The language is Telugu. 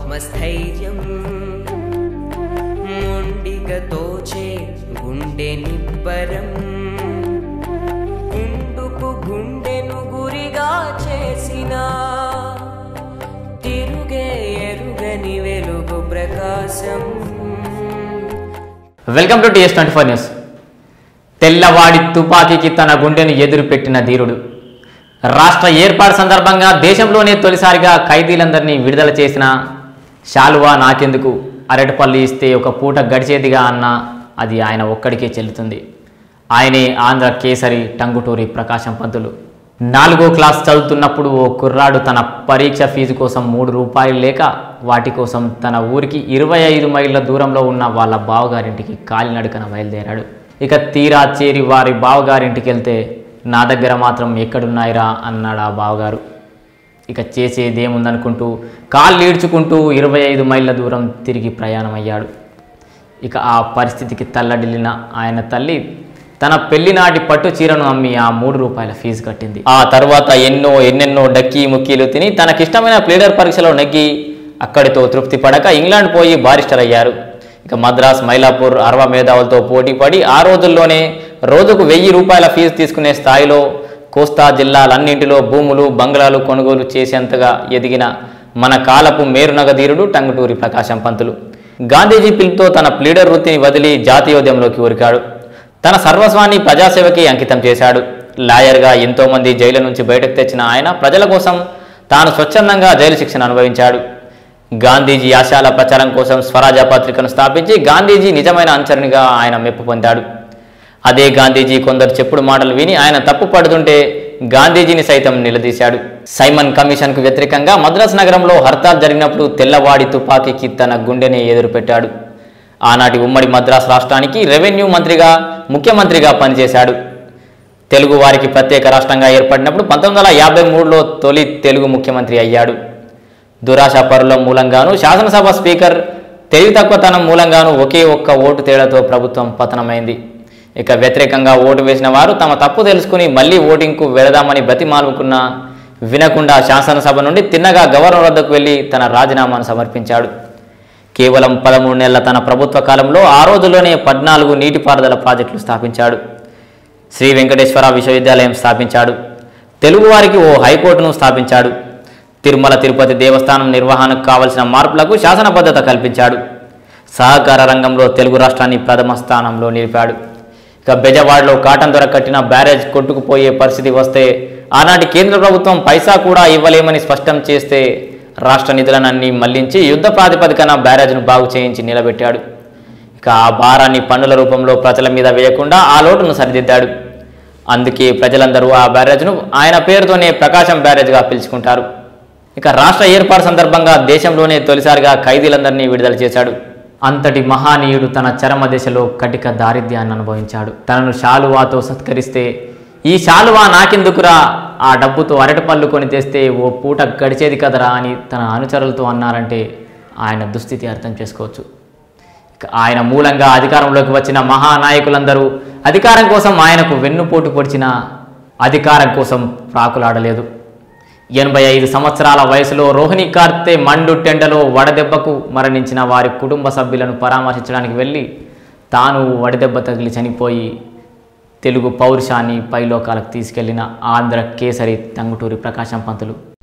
ఆత్మస్థైర్యం మొండిగా తోచే గుండె నిబ్బరం గుండుకు గుండెను గురిగా చేసిన తిరుగే ఎరుగని వెలుగు ప్రకాశం welcome to TS twenty four news తెల్లవాడి తుపాకీకి తన గుండెను ఎదురు పెట్టిన ధీరుడు రాష్ట్ర ఏర్పాటు సందర్భంగా దేశంలోనే తొలిసారిగా ఖైదీలందరినీ విడుదల చేసిన శాలువా నాకెందుకు అరటిపల్లి ఇస్తే ఒక పూట గడిచేదిగా అన్న అది ఆయన ఒక్కడికే చెల్లుతుంది ఆయనే ఆంధ్ర కేసరి టంగుటూరి ప్రకాశం పంతులు నాలుగో క్లాస్ చదువుతున్నప్పుడు ఓ కుర్రాడు తన పరీక్ష ఫీజు కోసం మూడు రూపాయలు లేక వాటి కోసం తన ఊరికి ఇరవై ఐదు మైళ్ళ దూరంలో ఉన్న వాళ్ళ బావగారింటికి కాలినడకన బయలుదేరాడు ఇక తీరా చేరి వారి బావగారింటికి వెళ్తే నా దగ్గర మాత్రం ఎక్కడున్నాయిరా అన్నాడు ఆ బావగారు ఇక చేసేదేముందనుకుంటూ కాళ్ళు ఈడ్చుకుంటూ ఇరవై ఐదు మైళ్ళ దూరం తిరిగి ప్రయాణం అయ్యాడు ఇక ఆ పరిస్థితికి తల్లడిల్లిన ఆయన తల్లి తన పెళ్లినాటి పట్టు చీరను అమ్మి ఆ మూడు రూపాయల ఫీజు కట్టింది ఆ తర్వాత ఎన్నో ఎన్నెన్నో డక్కీ ముక్కీలు తిని తనకిష్టమైన ప్లేడర్ పరీక్షలో నెగ్గి అక్కడితో తృప్తి పడక ఇంగ్లాండ్ పోయి బారిస్టర్ అయ్యారు ఇక మద్రాస్ మైలాపూర్ అరవ మేధావులతో పోటీ పడి ఆ రోజుల్లోనే రోజుకు వెయ్యి రూపాయల ఫీజు తీసుకునే స్థాయిలో కోస్తా జిల్లాలన్నింటిలో భూములు బంగ్లాలు కొనుగోలు చేసేంతగా ఎదిగిన మన కాలపు మేరునగధీరుడు టంగుటూరి ప్రకాశం పంతులు గాంధీజీ పిలుపుతో తన ప్లీడర్ వృత్తిని వదిలి జాతీయోద్యమంలోకి ఉరికాడు తన సర్వస్వాన్ని ప్రజాసేవకి అంకితం చేశాడు లాయర్గా ఎంతోమంది జైలు నుంచి బయటకు తెచ్చిన ఆయన ప్రజల కోసం తాను స్వచ్ఛందంగా జైలు శిక్షణ అనుభవించాడు గాంధీజీ ఆశయాల ప్రచారం కోసం స్వరాజ పత్రికను స్థాపించి గాంధీజీ నిజమైన అనుచరునిగా ఆయన మెప్పు పొందాడు అదే గాంధీజీ కొందరు చెప్పుడు మాటలు విని ఆయన తప్పు పడుతుంటే గాంధీజీని సైతం నిలదీశాడు సైమన్ కమిషన్కు వ్యతిరేకంగా మద్రాసు నగరంలో హర్తాల్ జరిగినప్పుడు తెల్లవాడి తుపాకీకి తన గుండెని ఎదురుపెట్టాడు ఆనాటి ఉమ్మడి మద్రాసు రాష్ట్రానికి రెవెన్యూ మంత్రిగా ముఖ్యమంత్రిగా పనిచేశాడు తెలుగు వారికి ప్రత్యేక రాష్ట్రంగా ఏర్పడినప్పుడు పంతొమ్మిది వందల యాభై మూడులో తొలి తెలుగు ముఖ్యమంత్రి అయ్యాడు దురాశ పరుల మూలంగాను శాసనసభ స్పీకర్ తెలివి తక్కువతనం మూలంగాను ఒకే ఒక్క ఓటు తేడాతో ప్రభుత్వం పతనమైంది ఇక వ్యతిరేకంగా ఓటు వేసిన వారు తమ తప్పు తెలుసుకుని మళ్ళీ ఓటింగ్కు వెళదామని బతిమాలుకున్న వినకుండా శాసనసభ నుండి తిన్నగా గవర్నర్ వద్దకు వెళ్లి తన రాజీనామాను సమర్పించాడు కేవలం పదమూడు నెలల తన ప్రభుత్వ కాలంలో ఆ రోజుల్లోనే పద్నాలుగు నీటిపారుదల ప్రాజెక్టులు స్థాపించాడు శ్రీ వెంకటేశ్వర విశ్వవిద్యాలయం స్థాపించాడు తెలుగువారికి ఓ హైకోర్టును స్థాపించాడు తిరుమల తిరుపతి దేవస్థానం నిర్వహణకు కావలసిన మార్పులకు శాసనబద్ధత కల్పించాడు సహకార రంగంలో తెలుగు రాష్ట్రాన్ని ప్రథమ స్థానంలో నిలిపాడు ఇక బెజవాడలో కాటన్ దొర కట్టిన బ్యారేజ్ కొట్టుకుపోయే పరిస్థితి వస్తే ఆనాటి కేంద్ర ప్రభుత్వం పైసా కూడా ఇవ్వలేమని స్పష్టం చేస్తే రాష్ట్ర నిధులనన్నీ మళ్లించి యుద్ధ ప్రాతిపదికన బ్యారేజ్ను బాగు చేయించి నిలబెట్టాడు ఇక ఆ భారాన్ని పన్నుల రూపంలో ప్రజల మీద వేయకుండా ఆ లోటును సరిదిద్దాడు అందుకే ప్రజలందరూ ఆ బ్యారేజ్ను ఆయన పేరుతోనే ప్రకాశం బ్యారేజ్గా పిలుచుకుంటారు ఇక రాష్ట్ర ఏర్పాటు సందర్భంగా దేశంలోనే తొలిసారిగా ఖైదీలందరినీ విడుదల చేశాడు అంతటి మహానీయుడు తన చరమ దశలో కటిక దారిద్ర్యాన్ని అనుభవించాడు తనను శాలువాతో సత్కరిస్తే ఈ శాలువా నాకెందుకురా ఆ డబ్బుతో అరటిపళ్ళు కొని తెస్తే ఓ పూట గడిచేది కదరా అని తన అనుచరులతో అన్నారంటే ఆయన దుస్థితి అర్థం చేసుకోవచ్చు ఇక ఆయన మూలంగా అధికారంలోకి వచ్చిన మహానాయకులందరూ అధికారం కోసం ఆయనకు వెన్నుపోటు పొడిచిన అధికారం కోసం ప్రాకులాడలేదు ఎనభై ఐదు సంవత్సరాల వయసులో రోహిణి కార్తె మండు టెండలో వడదెబ్బకు మరణించిన వారి కుటుంబ సభ్యులను పరామర్శించడానికి వెళ్ళి తాను వడదెబ్బ తగిలి చనిపోయి తెలుగు పౌరుషాన్ని పైలోకాలకు తీసుకెళ్లిన ఆంధ్ర కేసరి టంగుటూరి ప్రకాశం పంతులు